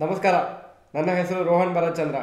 ನಮಸ್ಕಾರ ನನ್ನ ಹೆಸರು ರೋಹನ್ ಭರತ್ಚಂದ್ರ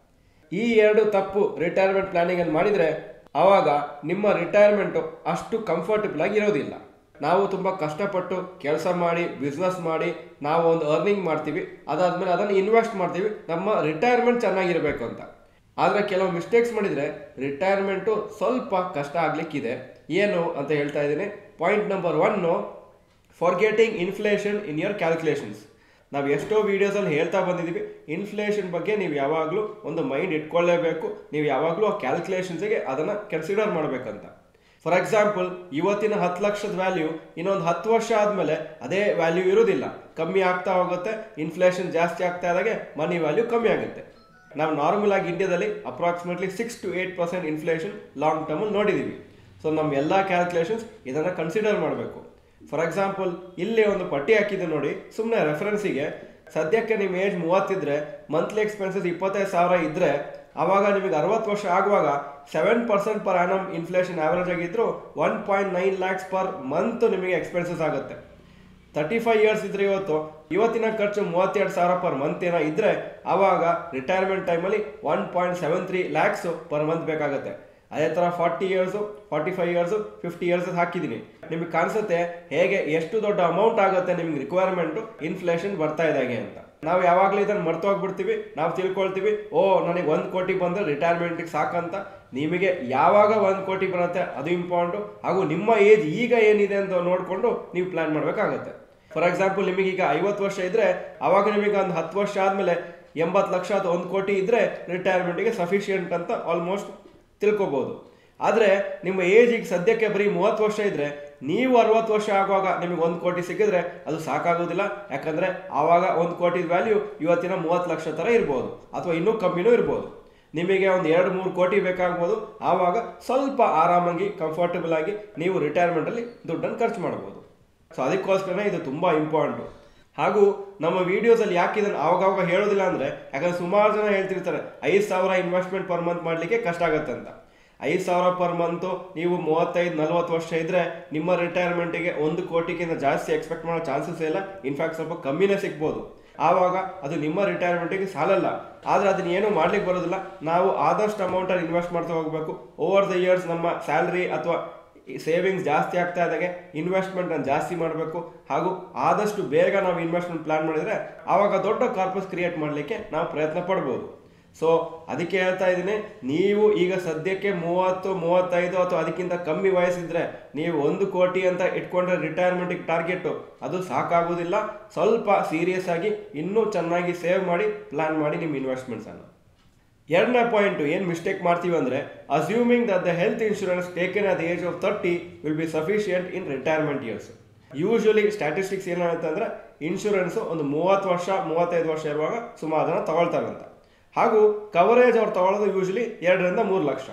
ಈ ಎರಡು ತಪ್ಪು ರಿಟೈರ್ಮೆಂಟ್ ಪ್ಲಾನಿಂಗನ್ನು ಮಾಡಿದರೆ ಆವಾಗ ನಿಮ್ಮ ರಿಟೈರ್ಮೆಂಟು ಅಷ್ಟು ಕಂಫರ್ಟಬಲ್ ಆಗಿ ಇರೋದಿಲ್ಲ ನಾವು ತುಂಬ ಕಷ್ಟಪಟ್ಟು ಕೆಲಸ ಮಾಡಿ ಬಿಸ್ನೆಸ್ ಮಾಡಿ ನಾವು ಒಂದು ಅರ್ನಿಂಗ್ ಮಾಡ್ತೀವಿ ಅದಾದಮೇಲೆ ಅದನ್ನು ಇನ್ವೆಸ್ಟ್ ಮಾಡ್ತೀವಿ ನಮ್ಮ ರಿಟೈರ್ಮೆಂಟ್ ಚೆನ್ನಾಗಿರಬೇಕು ಅಂತ ಆದರೆ ಕೆಲವು ಮಿಸ್ಟೇಕ್ಸ್ ಮಾಡಿದರೆ ರಿಟೈರ್ಮೆಂಟು ಸ್ವಲ್ಪ ಕಷ್ಟ ಆಗಲಿಕ್ಕಿದೆ ಏನು ಅಂತ ಹೇಳ್ತಾ ಇದ್ದೀನಿ point number one forgetting inflation in your calculations ನಾವು ಎಷ್ಟೋ ವೀಡಿಯೋಸಲ್ಲಿ ಹೇಳ್ತಾ ಬಂದಿದ್ದೀವಿ ಇನ್ಫ್ಲೇಷನ್ ಬಗ್ಗೆ ನೀವು ಯಾವಾಗಲೂ ಒಂದು ಮೈಂಡ್ ಇಟ್ಕೊಳ್ಳೇಬೇಕು ನೀವು ಯಾವಾಗಲೂ ಆ ಕ್ಯಾಲ್ಕುಲೇಷನ್ಸಿಗೆ ಅದನ್ನು ಕನ್ಸಿಡರ್ ಮಾಡಬೇಕಂತ ಫಾರ್ ಎಕ್ಸಾಂಪಲ್ ಇವತ್ತಿನ ಹತ್ತು ಲಕ್ಷದ ವ್ಯಾಲ್ಯೂ ಇನ್ನೊಂದು ಹತ್ತು ವರ್ಷ ಆದಮೇಲೆ ಅದೇ ವ್ಯಾಲ್ಯೂ ಇರೋದಿಲ್ಲ ಕಮ್ಮಿ ಆಗ್ತಾ ಹೋಗುತ್ತೆ ಇನ್ಫ್ಲೇಷನ್ ಜಾಸ್ತಿ ಆಗ್ತಾ ಇದ್ದಾಗೆ ಮನಿ ವ್ಯಾಲ್ಯೂ ಕಮ್ಮಿ ಆಗುತ್ತೆ ನಾವು ನಾರ್ಮಲ್ ಆಗಿ ಇಂಡಿಯಾದಲ್ಲಿ approximately six to eight percent inflation long ಟರ್ಮಲ್ಲಿ ನೋಡಿದ್ದೀವಿ ಸೊ ನಮ್ಮ ಎಲ್ಲ ಕ್ಯಾಲ್ಕುಲೇಷನ್ಸ್ ಇದನ್ನು ಕನ್ಸಿಡರ್ ಮಾಡಬೇಕು ಫಾರ್ ಎಕ್ಸಾಂಪಲ್ ಇಲ್ಲಿ ಒಂದು ಪಟ್ಟಿ ಹಾಕಿದ್ದು ನೋಡಿ ಸುಮ್ಮನೆ ರೆಫರೆನ್ಸಿಗೆ ಸದ್ಯಕ್ಕೆ ನಿಮ್ಮ ಏಜ್ ಮೂವತ್ತಿದ್ರೆ ಮಂತ್ಲಿ ಎಕ್ಸ್ಪೆನ್ಸಸ್ ಇಪ್ಪತ್ತೈದು ಸಾವಿರ ಇದ್ದರೆ ಆವಾಗ ನಿಮಗೆ ಅರವತ್ತು ವರ್ಷ ಆಗುವಾಗ seven percent per annum inflation average ಆಗಿದ್ರು one point nine lakhs per month ನಿಮಗೆ ಎಕ್ಸ್ಪೆನ್ಸಸ್ ಆಗುತ್ತೆ ತರ್ಟಿ ಫೈವ್ ಇಯರ್ಸ್ ಇದ್ರೆ ಇವತ್ತು ಇವತ್ತಿನ ಖರ್ಚು ಮೂವತ್ತೆರಡು ಸಾವಿರ ಪರ್ ಮಂತ್ ಏನೋ ಇದ್ರೆ ಆವಾಗ ರಿಟೈರ್ಮೆಂಟ್ ಟೈಮಲ್ಲಿ one point seven three lakhs per month ಬೇಕಾಗುತ್ತೆ ಅದೇ ಥರ forty years forty five years fifty years ಹಾಕಿದ್ದೀನಿ ನಿಮಗೆ ಕಾಣಿಸುತ್ತೆ ಹೇಗೆ ಎಷ್ಟು ದೊಡ್ಡ ಅಮೌಂಟ್ ಆಗುತ್ತೆ ನಿಮ್ಗೆ ರಿಕ್ವೈರ್ಮೆಂಟು ಇನ್ಫ್ಲೇಷನ್ ಬರ್ತಾ ಇದ್ದಾಗೆ ಅಂತ ನಾವು ಯಾವಾಗಲೂ ಇದನ್ನು ಮರ್ತೋಗ್ಬಿಡ್ತೀವಿ ನಾವು ತಿಳ್ಕೊಳ್ತೀವಿ ಓ ನನಗೆ ಒಂದು ಕೋಟಿ ಬಂದರೆ ರಿಟೈರ್ಮೆಂಟಿಗೆ ಸಾಕಂತ ನಿಮಗೆ ಯಾವಾಗ ಒಂದು ಕೋಟಿ ಬರುತ್ತೆ ಅದು ಇಂಪಾರ್ಟೆಂಟು ಹಾಗೂ ನಿಮ್ಮ ಏಜ್ ಈಗ ಏನಿದೆ ಅಂತ ನೋಡಿಕೊಂಡು ನೀವು ಪ್ಲ್ಯಾನ್ ಮಾಡಬೇಕಾಗತ್ತೆ ಫಾರ್ ಎಕ್ಸಾಂಪಲ್ ನಿಮಗೀಗ ಐವತ್ತು ವರ್ಷ ಇದ್ದರೆ ಆವಾಗ ನಿಮಗೆ ಒಂದು ಹತ್ತು ವರ್ಷ ಆದಮೇಲೆ ಎಂಬತ್ತು ಲಕ್ಷ ಅಥವಾ ಒಂದು ಕೋಟಿ ಇದ್ದರೆ ರಿಟೈರ್ಮೆಂಟಿಗೆ ಸಫಿಷಿಯೆಂಟ್ ಅಂತ ಆಲ್ಮೋಸ್ಟ್ ತಿಳ್ಕೊಬೋದು ಆದರೆ ನಿಮ್ಮ ಏಜ್ ಈಗ ಸದ್ಯಕ್ಕೆ ಬರೀ ಮೂವತ್ತು ವರ್ಷ ಇದ್ದರೆ ನೀವು ಅರವತ್ತು ವರ್ಷ ಆಗುವಾಗ ನಿಮಗೆ ಒಂದು ಕೋಟಿ ಸಿಕ್ಕಿದ್ರೆ ಅದು ಸಾಕಾಗೋದಿಲ್ಲ ಯಾಕಂದರೆ ಆವಾಗ ಒಂದು ಕೋಟಿ ವ್ಯಾಲ್ಯೂ ಇವತ್ತಿನ ಮೂವತ್ತು ಲಕ್ಷ ಥರ ಇರ್ಬೋದು ಅಥವಾ ಇನ್ನೂ ಕಮ್ಮಿನೂ ಇರ್ಬೋದು ನಿಮಗೆ ಒಂದು ಎರಡು ಮೂರು ಕೋಟಿ ಬೇಕಾಗ್ಬೋದು ಆವಾಗ ಸ್ವಲ್ಪ ಆರಾಮಾಗಿ ಕಂಫರ್ಟಬಲ್ ಆಗಿ ನೀವು ರಿಟೈರ್ಮೆಂಟಲ್ಲಿ ದುಡ್ಡನ್ನು ಖರ್ಚು ಮಾಡ್ಬೋದು ಸೊ ಅದಕ್ಕೋಸ್ಕರನೇ ಇದು ತುಂಬ ಇಂಪಾರ್ಟೆಂಟು ಹಾಗೂ ನಮ್ಮ ವಿಡಿಯೋಸಲ್ಲಿ ಯಾಕೆ ಇದನ್ನು ಆವಾಗವಾಗ ಹೇಳೋದಿಲ್ಲ ಅಂದರೆ ಯಾಕಂದ್ರೆ ಸುಮಾರು ಜನ ಹೇಳ್ತಿರ್ತಾರೆ ಐದು ಸಾವಿರ ಇನ್ವೆಸ್ಟ್ಮೆಂಟ್ ಪರ್ ಮಂತ್ ಮಾಡಲಿಕ್ಕೆ ಕಷ್ಟ ಆಗುತ್ತೆ ಅಂತ ಐದು ಸಾವಿರ ಪರ್ ಮಂತು ನೀವು ಮೂವತ್ತೈದು ನಲ್ವತ್ತು ವರ್ಷ ಇದ್ದರೆ ನಿಮ್ಮ ರಿಟೈರ್ಮೆಂಟಿಗೆ ಒಂದು ಕೋಟಿಗಿಂತ ಜಾಸ್ತಿ ಎಕ್ಸ್ಪೆಕ್ಟ್ ಮಾಡೋ ಚಾನ್ಸಸ್ ಇಲ್ಲ ಇನ್ಫ್ಯಾಕ್ಟ್ ಸ್ವಲ್ಪ ಕಮ್ಮಿನೇ ಸಿಗ್ಬೋದು ಆವಾಗ ಅದು ನಿಮ್ಮ ರಿಟೈರ್ಮೆಂಟಿಗೆ ಸಾಲಲ್ಲ ಆದರೆ ಅದನ್ನ ಏನೂ ಮಾಡ್ಲಿಕ್ಕೆ ಬರೋದಿಲ್ಲ ನಾವು ಆದಷ್ಟು ಅಮೌಂಟಲ್ಲಿ ಇನ್ವೆಸ್ಟ್ ಮಾಡ್ತಾ ಹೋಗಬೇಕು ಓವರ್ ದ ಇಯರ್ಸ್ ನಮ್ಮ ಸ್ಯಾಲ್ರಿ ಅಥವಾ ಸೇವಿಂಗ್ಸ್ ಜಾಸ್ತಿ ಆಗ್ತಾ ಇದ್ದಾಗೆ ಇನ್ವೆಸ್ಟ್ಮೆಂಟನ್ನು ಜಾಸ್ತಿ ಮಾಡಬೇಕು ಹಾಗೂ ಆದಷ್ಟು ಬೇಗ ನಾವು ಇನ್ವೆಸ್ಟ್ಮೆಂಟ್ ಪ್ಲಾನ್ ಮಾಡಿದರೆ ಆವಾಗ ದೊಡ್ಡ ಕಾರ್ಪಸ್ ಕ್ರಿಯೇಟ್ ಮಾಡಲಿಕ್ಕೆ ನಾವು ಪ್ರಯತ್ನ ಪಡ್ಬೋದು ಸೊ ಅದಕ್ಕೆ ಹೇಳ್ತಾ ಇದ್ದೀನಿ ನೀವು ಈಗ ಸದ್ಯಕ್ಕೆ ಮೂವತ್ತು ಮೂವತ್ತೈದು ಅಥವಾ ಅದಕ್ಕಿಂತ ಕಮ್ಮಿ ವಯಸ್ಸಿದ್ರೆ ನೀವು ಒಂದು ಕೋಟಿ ಅಂತ ಇಟ್ಕೊಂಡ್ರೆ ರಿಟೈರ್ಮೆಂಟಿಗೆ ಟಾರ್ಗೆಟು ಅದು ಸಾಕಾಗೋದಿಲ್ಲ ಸ್ವಲ್ಪ ಸೀರಿಯಸ್ ಆಗಿ ಇನ್ನೂ ಚೆನ್ನಾಗಿ ಸೇವ್ ಮಾಡಿ ಪ್ಲಾನ್ ಮಾಡಿ ನಿಮ್ಮ ಇನ್ವೆಸ್ಟ್ಮೆಂಟ್ಸನ್ನು ಎರಡನೇ ಪಾಯಿಂಟು ಏನು ಮಿಸ್ಟೇಕ್ ಮಾಡ್ತೀವಿ ಅಂದರೆ assuming that the health insurance taken at the age of thirty will be sufficient in retirement years usually statistics ಏನಾಗುತ್ತೆ ಅಂದರೆ ಇನ್ಶೂರೆನ್ಸು ಒಂದು ಮೂವತ್ತು ವರ್ಷ ಮೂವತ್ತೈದು ವರ್ಷ ಇರುವಾಗ ಸುಮಾರು ಜನ ತಗೊಳ್ತಾರಂತ ಹಾಗೂ ಕವರೇಜ್ ಅವ್ರು ತಗೊಳ್ಳೋದು ಯೂಶಲಿ ಎರಡರಿಂದ ಮೂರು ಲಕ್ಷ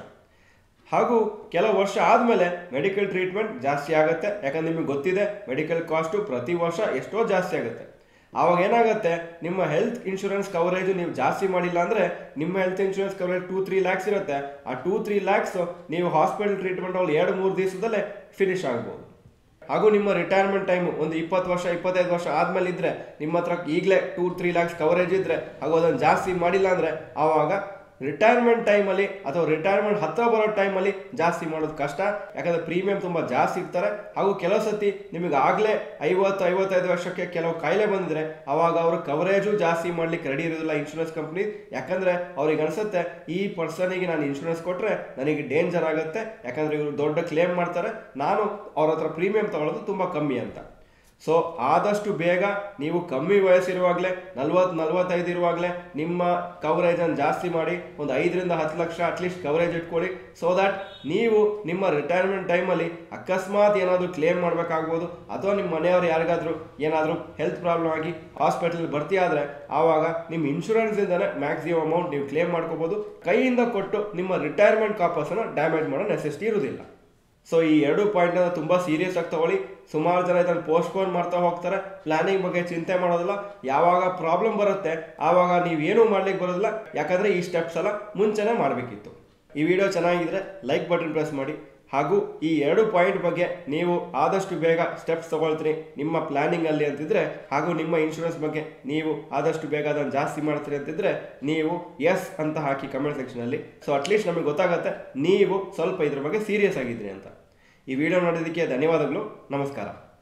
ಹಾಗೂ ಕೆಲವು ವರ್ಷ ಆದಮೇಲೆ ಮೆಡಿಕಲ್ ಟ್ರೀಟ್ಮೆಂಟ್ ಜಾಸ್ತಿ ಆಗುತ್ತೆ ಯಾಕಂದ್ರೆ ನಿಮಗೆ ಗೊತ್ತಿದೆ ಮೆಡಿಕಲ್ ಕಾಸ್ಟು ಪ್ರತಿ ವರ್ಷ ಎಷ್ಟೋ ಜಾಸ್ತಿ ಆಗುತ್ತೆ ಆವಾಗ ಏನಾಗುತ್ತೆ ನಿಮ್ಮ ಹೆಲ್ತ್ ಇನ್ಶೂರೆನ್ಸ್ ಕವರೇಜು ನೀವು ಜಾಸ್ತಿ ಮಾಡಿಲ್ಲ ಅಂದರೆ ನಿಮ್ಮ health insurance coverage two three lakhs ಇರುತ್ತೆ ಆ ಟೂ ತ್ರೀ ಲ್ಯಾಕ್ಸ್ ನೀವು ಹಾಸ್ಪಿಟಲ್ ಟ್ರೀಟ್ಮೆಂಟ್ ಅಲ್ಲಿ ಎರಡು ಮೂರು ದಿವಸದಲ್ಲೇ ಫಿನಿಶ್ ಆಗ್ಬೋದು ಹಾಗೂ ನಿಮ್ಮ ರಿಟೈರ್ಮೆಂಟ್ ಟೈಮು ಒಂದು ಇಪ್ಪತ್ತು ವರ್ಷ ಇಪ್ಪತ್ತೈದು ವರ್ಷ ಆದಮೇಲೆ ಇದ್ದರೆ ನಿಮ್ಮ ಹತ್ರ ಈಗಲೇ ಟೂ ತ್ರೀ ಲ್ಯಾಕ್ಸ್ ಕವರೇಜ್ ಇದ್ದರೆ ಹಾಗೂ ಅದನ್ನು ಜಾಸ್ತಿ ಮಾಡಿಲ್ಲ ಅಂದರೆ ಆವಾಗ ರಿಟೈರ್ಮೆಂಟ್ ಟೈಮಲ್ಲಿ ಅಥವಾ ರಿಟೈರ್ಮೆಂಟ್ ಹತ್ತಿರ ಬರೋ ಟೈಮಲ್ಲಿ ಜಾಸ್ತಿ ಮಾಡೋದು ಕಷ್ಟ ಯಾಕಂದರೆ ಪ್ರೀಮಿಯಂ ತುಂಬ ಜಾಸ್ತಿ ಇರ್ತಾರೆ ಹಾಗೂ ಕೆಲವು ಸತಿ ನಿಮಗೆ ಆಗಲೇ ಐವತ್ತು ಐವತ್ತೈದು ವರ್ಷಕ್ಕೆ ಕೆಲವು ಕಾಯಿಲೆ ಬಂದಿದ್ರೆ ಆವಾಗ ಅವರು ಕವರೇಜು ಜಾಸ್ತಿ ಮಾಡ್ಲಿಕ್ಕೆ ರೆಡಿ ಇರೋದಿಲ್ಲ ಇನ್ಶೂರೆನ್ಸ್ ಕಂಪ್ನಿ ಯಾಕಂದರೆ ಅವ್ರಿಗೆ ಅನಿಸುತ್ತೆ ಈ ಪರ್ಸನಿಗೆ ನಾನು ಇನ್ಶೂರೆನ್ಸ್ ಕೊಟ್ಟರೆ ನನಗೆ ಡೇಂಜರ್ ಆಗುತ್ತೆ ಯಾಕಂದರೆ ಇವರು ದೊಡ್ಡ ಕ್ಲೇಮ್ ಮಾಡ್ತಾರೆ ನಾನು ಅವ್ರ ಹತ್ರ ಪ್ರೀಮಿಯಂ ತಗೊಳ್ಳೋದು ತುಂಬ ಕಮ್ಮಿ ಅಂತ ಸೊ ಆದಷ್ಟು ಬೇಗ ನೀವು ಕಮ್ಮಿ ವಯಸ್ಸಿರುವಾಗಲೇ ನಲ್ವತ್ತು ನಲ್ವತ್ತೈದು ಇರುವಾಗಲೇ ನಿಮ್ಮ ಕವರೇಜನ್ನು ಜಾಸ್ತಿ ಮಾಡಿ ಒಂದು ಐದರಿಂದ ಹತ್ತು ಲಕ್ಷ ಅಟ್ಲೀಸ್ಟ್ ಕವರೇಜ್ ಇಟ್ಕೊಳ್ಳಿ ಸೊ ದ್ಯಾಟ್ ನೀವು ನಿಮ್ಮ ರಿಟೈರ್ಮೆಂಟ್ ಟೈಮಲ್ಲಿ ಅಕಸ್ಮಾತ್ ಏನಾದರೂ ಕ್ಲೇಮ್ ಮಾಡಬೇಕಾಗ್ಬೋದು ಅಥವಾ ನಿಮ್ಮ ಮನೆಯವರು ಯಾರಿಗಾದರೂ ಏನಾದರೂ ಹೆಲ್ತ್ ಪ್ರಾಬ್ಲಮ್ ಆಗಿ ಹಾಸ್ಪಿಟಲ್ ಭರ್ತಿ ಆದರೆ ಆವಾಗ ನಿಮ್ಮ ಇನ್ಶೂರೆನ್ಸಿಂದನೇ ಮ್ಯಾಕ್ಸಿಮಮ್ ಅಮೌಂಟ್ ನೀವು ಕ್ಲೇಮ್ ಮಾಡ್ಕೋಬೋದು ಕೈಯಿಂದ ಕೊಟ್ಟು ನಿಮ್ಮ ರಿಟೈರ್ಮೆಂಟ್ ಕಾಪಸನ್ನು ಡ್ಯಾಮೇಜ್ ಮಾಡೋ ನೆಸೆಸಿಟಿ ಇರೋದಿಲ್ಲ ಸೊ ಈ ಎರಡು ಪಾಯಿಂಟನ್ನು ತುಂಬ ಸೀರಿಯಸ್ ಆಗಿ ತಗೊಳ್ಳಿ ಸುಮಾರು ಜನ ಇದನ್ನು ಪೋಸ್ಟ್ಪೋನ್ ಮಾಡ್ತಾ ಹೋಗ್ತಾರೆ ಪ್ಲಾನಿಂಗ್ ಬಗ್ಗೆ ಚಿಂತೆ ಮಾಡೋದಿಲ್ಲ ಯಾವಾಗ ಪ್ರಾಬ್ಲಮ್ ಬರುತ್ತೆ ಆವಾಗ ನೀವೇನೂ ಮಾಡ್ಲಿಕ್ಕೆ ಬರೋದಿಲ್ಲ ಯಾಕಂದರೆ ಈ ಸ್ಟೆಪ್ಸ್ ಎಲ್ಲ ಮುಂಚೆನೇ ಮಾಡಬೇಕಿತ್ತು ಈ ವಿಡಿಯೋ ಚೆನ್ನಾಗಿದ್ರೆ ಲೈಕ್ ಬಟನ್ ಪ್ರೆಸ್ ಮಾಡಿ ಹಾಗೂ ಈ ಎರಡು ಪಾಯಿಂಟ್ ಬಗ್ಗೆ ನೀವು ಆದಷ್ಟು ಬೇಗ ಸ್ಟೆಪ್ಸ್ ತಗೊಳ್ತೀರಿ ನಿಮ್ಮ ಪ್ಲಾನಿಂಗ್ ಅಲ್ಲಿ ಅಂತಿದ್ರೆ ಹಾಗೂ ನಿಮ್ಮ ಇನ್ಶೂರೆನ್ಸ್ ಬಗ್ಗೆ ನೀವು ಆದಷ್ಟು ಬೇಗ ಅದನ್ನು ಜಾಸ್ತಿ ಮಾಡ್ತೀರಿ ಅಂತಿದ್ರೆ ನೀವು ಎಸ್ ಅಂತ ಹಾಕಿ ಕಮೆಂಟ್ ಸೆಕ್ಷನ್ ಅಲ್ಲಿ ಸೊ ಅಟ್ಲೀಸ್ಟ್ ನಮಗೆ ಗೊತ್ತಾಗುತ್ತೆ ನೀವು ಸ್ವಲ್ಪ ಇದ್ರ ಬಗ್ಗೆ ಸೀರಿಯಸ್ ಆಗಿದ್ರಿ ಅಂತ ಈ ವಿಡಿಯೋ ನೋಡೋದಕ್ಕೆ ಧನ್ಯವಾದಗಳು ನಮಸ್ಕಾರ